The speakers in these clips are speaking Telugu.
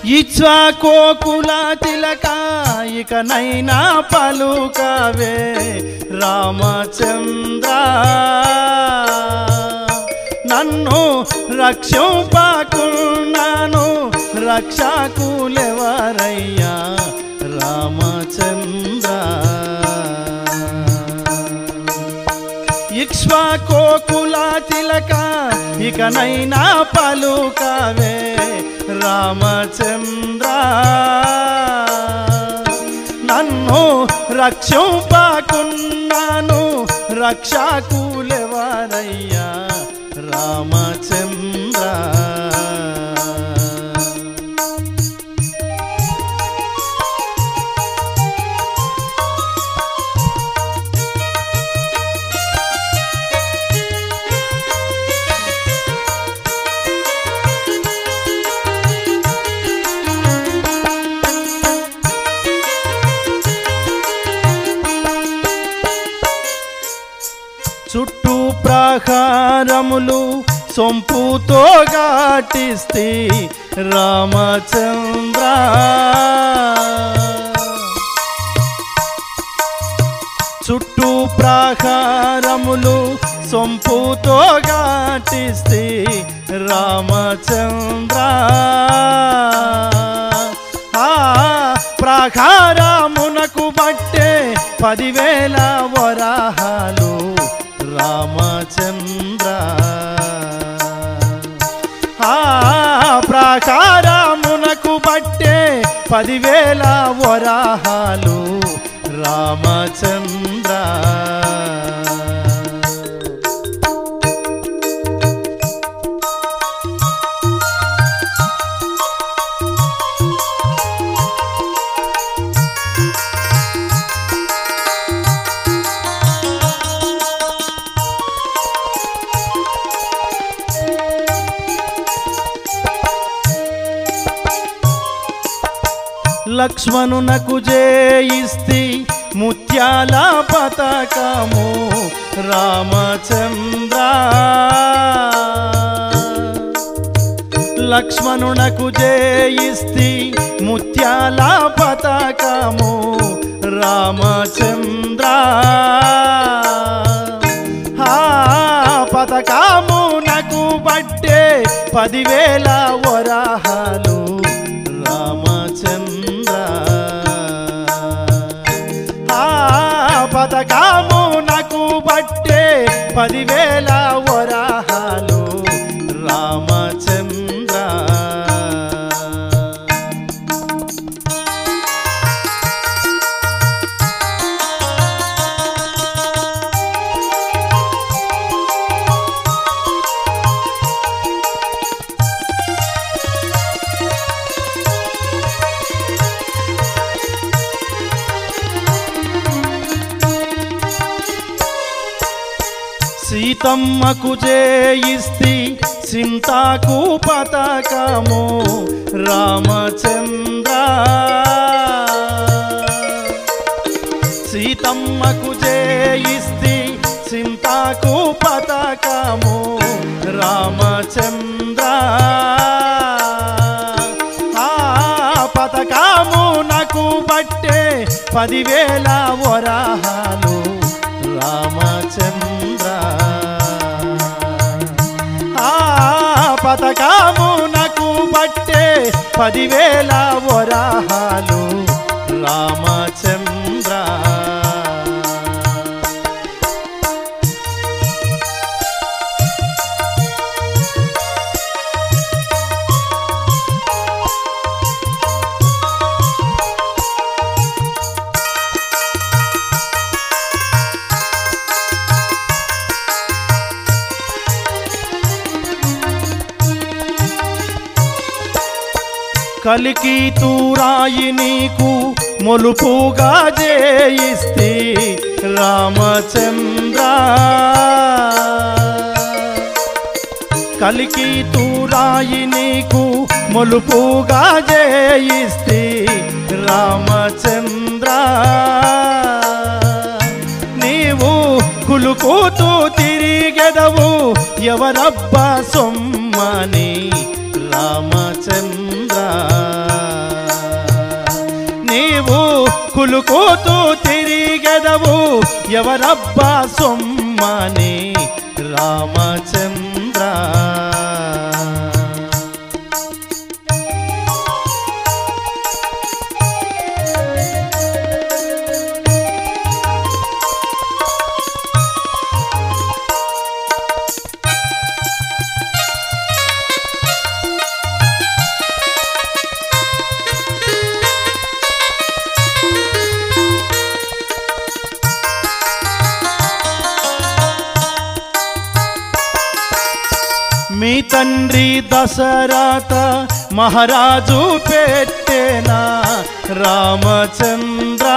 ఇచ్వాకోకుల తిలక ఇకనైనా పలుకవే రామచంద్ర నన్ను రక్షింపకున్నాను రక్షకులెవరయ్యా రామచంద్ర ఇక్ష్వాకోకుల తిలక ఇకనైనా పలుకవే రామచంద్ర నన్ను రక్షింపకున్నాను రక్షకులెవరయ్యా రామచంద్ర చుట్టూ ప్రాకారములు సొంపుతో ఘాటిస్తే రామచంద్ర చుట్టూ ప్రాకారములు సొంపుతో ఘాటిస్తే రామచంద్ర ఆ ప్రాకారమునకు బట్టే పదివేల వరాహాలు రామచంద్ర ఆ ప్రాకారమునకు బట్టే పదివేల వరాహాలు రామచంద్ర లక్ష్మణునకు జయిస్తి ముత్యాల పతకము రామచంద్ర లక్ష్మణునకు జయిస్తి ముత్యాల పతకము రామచంద్ర ఆ పతకమునకు బట్టే పదివేల వరాహాలు రామచంద్ర ఆ పథకమునకు బట్టే పదివేల వరాహాలు రామచంద్ర సీతమ్మకు జయిస్తి సింతాకు పతకము రామచంద్ర సీతమ్మకు జయిస్తి సింతాకు పతకము రామచంద్ర ఆ పతకము నాకు బట్టే పదివేల వరాహాలు రామచంద్ర ఆ పతకము నాకు బట్టే పదివేల వరాహాలు రామచంద్ర కలికి తూరాయి నీకు మొలుపుగా జయిస్తే రామచంద్ర కలికి తూరాయి నీకు మొలుపుగా జయిస్తే రామచంద్ర నీవు కులుకుతూ తిరిగెదవు ఎవరబ్బా సొమ్మని రామచంద్ర కులుకోతూ తిరిగెదవు ఎవరబ్బా సొమ్మని రామచంద్ర మీ తండ్రి దశరథ మహారాజు పెట్టేనా రామచంద్ర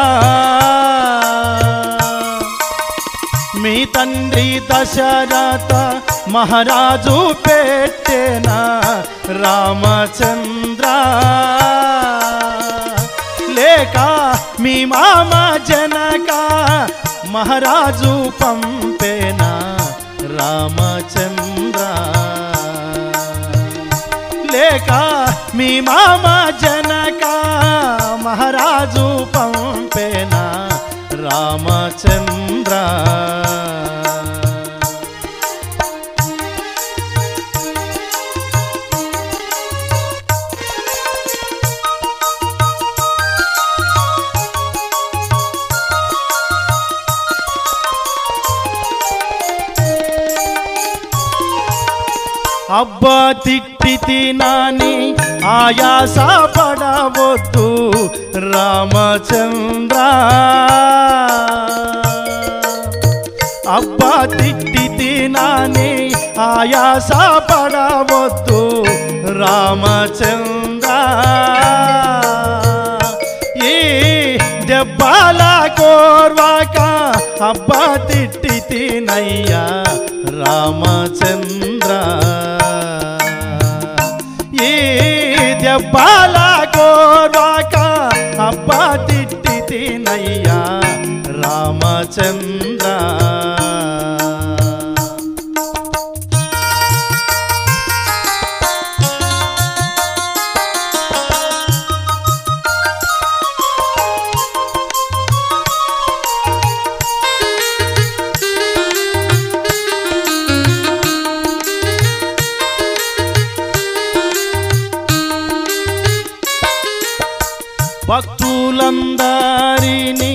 మీ తండ్రి దశరథ మహారాజు పెట్టేనా రామచంద్ర లేక మీ మామ జనక మహారాజు పంపేనా రామచంద్ర లేక మీ మామ జనక మహారాజు పంపేనా రామచంద్ర అబ్బా తిట్టి తినాని ఆయాస పడవద్దు రామచంద్ర అబ్బా తిట్టి తినాని ఆయాస పడవద్దు రామచంద్ర ఈ దెబ్బల కోర్వాక అబ్బా తిట్టి తినయ్యా రామచంద్ర ఈ దెబ్బల కోర్వాక అబ్బా తిట్టి తినయ్యా రామచంద్ర భక్తులందరినీ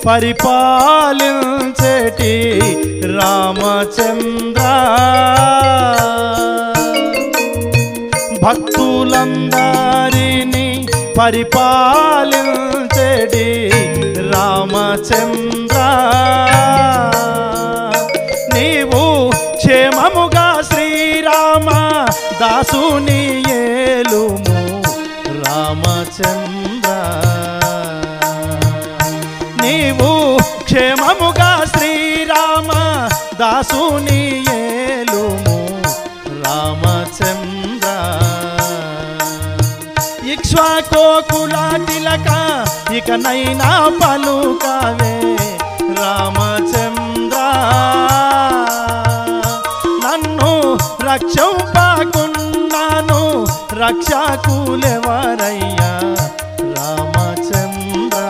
పరిపాలించేటి రామచంద్ర భక్తులందరినీ పరిపాలించేటి రామచంద్ర నీవు క్షేమముగా శ్రీరామ దాసుని ఏలుము రామచంద్ర నీవు క్షేమముగా శ్రీరామ దాసుని ఏలుము రామచంద్ర ఇక్ష్వాకోకుల తిలక ఇకనైనా పలుకవే రామచంద్ర నన్ను రక్షంపాకున్నాను రక్షకులెవరయ్యా రామచంద్ర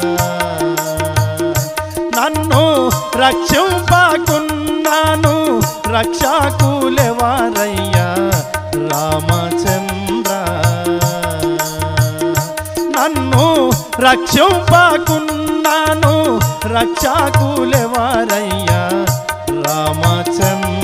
నన్ను రక్షంపాకున్నాను రక్షకులెవరయ్యా రామచంద్ర నన్ను రక్షంపాకున్నాను రక్షకులెవరయ్యా రామచంద్ర